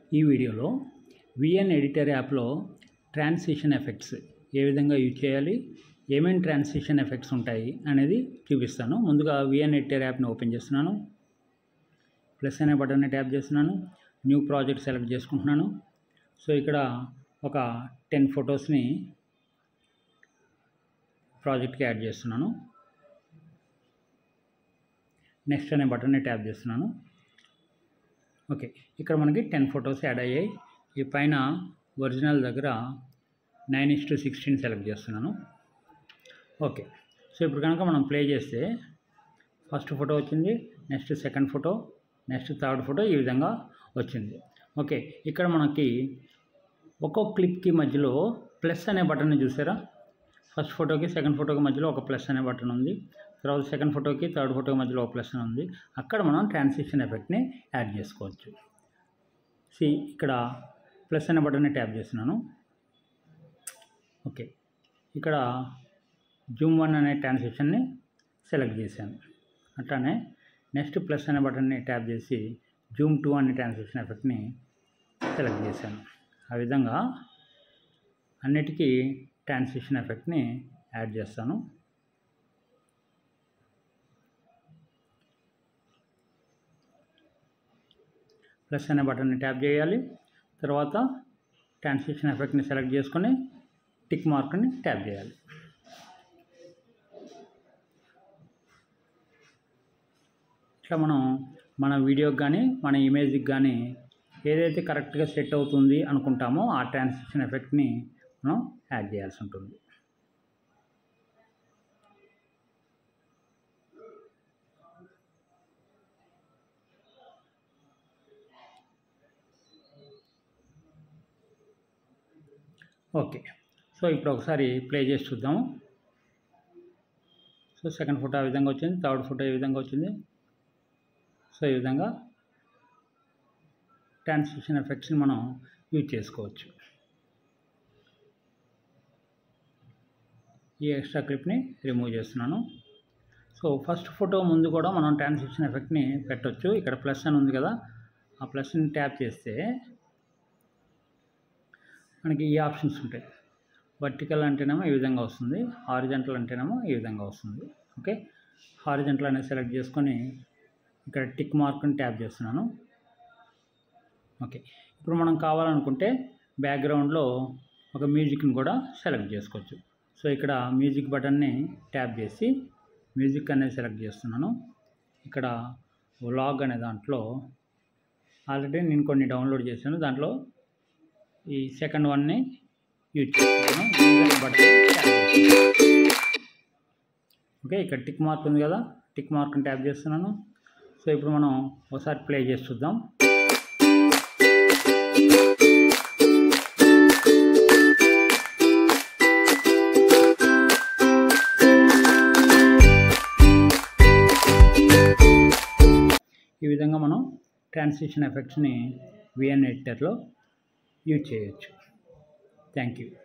ఈ వీడియోలో VN editor యాప్లో ట్రాన్సిషన్ ఎఫెక్ట్స్ ఏ విధంగా యూజ్ చేయాలి ఏమేమి ట్రాన్సిషన్ ఎఫెక్ట్స్ ఉంటాయి అనేది చూపిస్తాను ముందుగా విఎన్ ఎడిటర్ యాప్ని ఓపెన్ చేస్తున్నాను ప్లస్ అనే బటన్ని ట్యాప్ చేస్తున్నాను న్యూ ప్రాజెక్ట్ సెలెక్ట్ చేసుకుంటున్నాను సో ఇక్కడ ఒక టెన్ ఫొటోస్ని ప్రాజెక్ట్కి యాడ్ చేస్తున్నాను నెక్స్ట్ అనే బటన్ని ట్యాప్ చేస్తున్నాను ఓకే ఇక్కడ మనకి టెన్ ఫొటోస్ యాడ్ అయ్యాయి ఈ పైన ఒరిజినల్ దగ్గర nine is to sixteen select చేస్తున్నాను ఓకే సో ఇప్పుడు కనుక మనం ప్లే చేస్తే ఫస్ట్ ఫోటో వచ్చింది next second photo next third photo ఈ విధంగా వచ్చింది ఓకే ఇక్కడ మనకి ఒక్కొక్క క్లిప్కి మధ్యలో ప్లస్ అనే బటన్ని చూసారా ఫస్ట్ ఫోటోకి సెకండ్ ఫోటోకి మధ్యలో ఒక ప్లస్ అనే బటన్ ఉంది తర్వాత సెకండ్ ఫోటోకి థర్డ్ ఫోటోకి మధ్యలో ఒక ప్లస్ అని ఉంది అక్కడ మనం ట్రాన్సిషన్ ఎఫెక్ట్ని యాడ్ చేసుకోవచ్చు సి ఇక్కడ ప్లస్ అనే బటన్ని ట్యాప్ చేస్తున్నాను ఓకే ఇక్కడ జూమ్ వన్ అనే ట్రాన్సిషన్ని సెలెక్ట్ చేశాను అట్లానే నెక్స్ట్ ప్లస్ అనే బటన్ని ట్యాప్ చేసి జూమ్ టూ అనే ట్రాన్సిషన్ ఎఫెక్ట్ని సెలెక్ట్ చేశాను ఆ విధంగా అన్నిటికీ ట్రాన్సిషన్ ఎఫెక్ట్ని యాడ్ చేస్తాను ప్లస్ అనే బటన్ని ట్యాప్ చేయాలి తర్వాత ట్రాన్సిషన్ ఎఫెక్ట్ని సెలెక్ట్ చేసుకొని టిక్ మార్క్ని ట్యాప్ చేయాలి ఇట్లా మనం మన వీడియోకి కానీ మన ఇమేజ్కి కానీ ఏదైతే కరెక్ట్గా సెట్ అవుతుంది అనుకుంటామో ఆ ట్రాన్సిషన్ ఎఫెక్ట్ని మనం యాడ్ చేయాల్సి ఉంటుంది ఓకే సో ఇప్పుడు ఒకసారి ప్లే చేసి చూద్దాము సో సెకండ్ ఫోటో ఆ విధంగా వచ్చింది థర్డ్ ఫోటో ఈ విధంగా వచ్చింది సో ఈ విధంగా ట్రాన్స్మిషన్ ఎఫెక్ట్స్ని మనం యూజ్ చేసుకోవచ్చు ఈ ఎక్స్ట్రా క్లిప్ని రిమూవ్ చేస్తున్నాను సో ఫస్ట్ ఫోటో ముందు కూడా మనం ట్రాన్సిషన్ ఎఫెక్ట్ని పెట్టవచ్చు ఇక్కడ ప్లస్ అని ఉంది కదా ఆ ప్లస్ని ట్యాప్ చేస్తే మనకి ఈ ఆప్షన్స్ ఉంటాయి వర్టికల్ అంటేనేమో ఈ విధంగా వస్తుంది హారిజెంటల్ అంటేనేమో ఈ విధంగా వస్తుంది ఓకే హారిజెంటల్ అనేది సెలెక్ట్ చేసుకొని ఇక్కడ టిక్ మార్క్ని ట్యాప్ చేస్తున్నాను ఓకే ఇప్పుడు మనం కావాలనుకుంటే బ్యాక్గ్రౌండ్లో ఒక మ్యూజిక్ని కూడా సెలెక్ట్ చేసుకోవచ్చు సో ఇక్కడ మ్యూజిక్ బటన్ని ట్యాప్ చేసి మ్యూజిక్ అనేది సెలెక్ట్ చేస్తున్నాను ఇక్కడ వ్లాగ్ అనే దాంట్లో ఆల్రెడీ నేను కొన్ని డౌన్లోడ్ చేశాను దాంట్లో ఈ సెకండ్ వన్ని యూజ్ చేస్తున్నాను మ్యూజిక్ బటన్ ట్యాప్ చేస్తున్నాను ఓకే ఇక్కడ టిక్ మార్క్ ఉంది కదా టిక్ మార్క్ని ట్యాప్ చేస్తున్నాను సో ఇప్పుడు మనం ఒకసారి ప్లే చేసి చూద్దాం ఈ విధంగా మనం ట్రాన్సిషన్ ఎఫెక్ట్స్ని విఎన్ ఎడిటర్లో యూజ్ చేయొచ్చు థ్యాంక్ యూ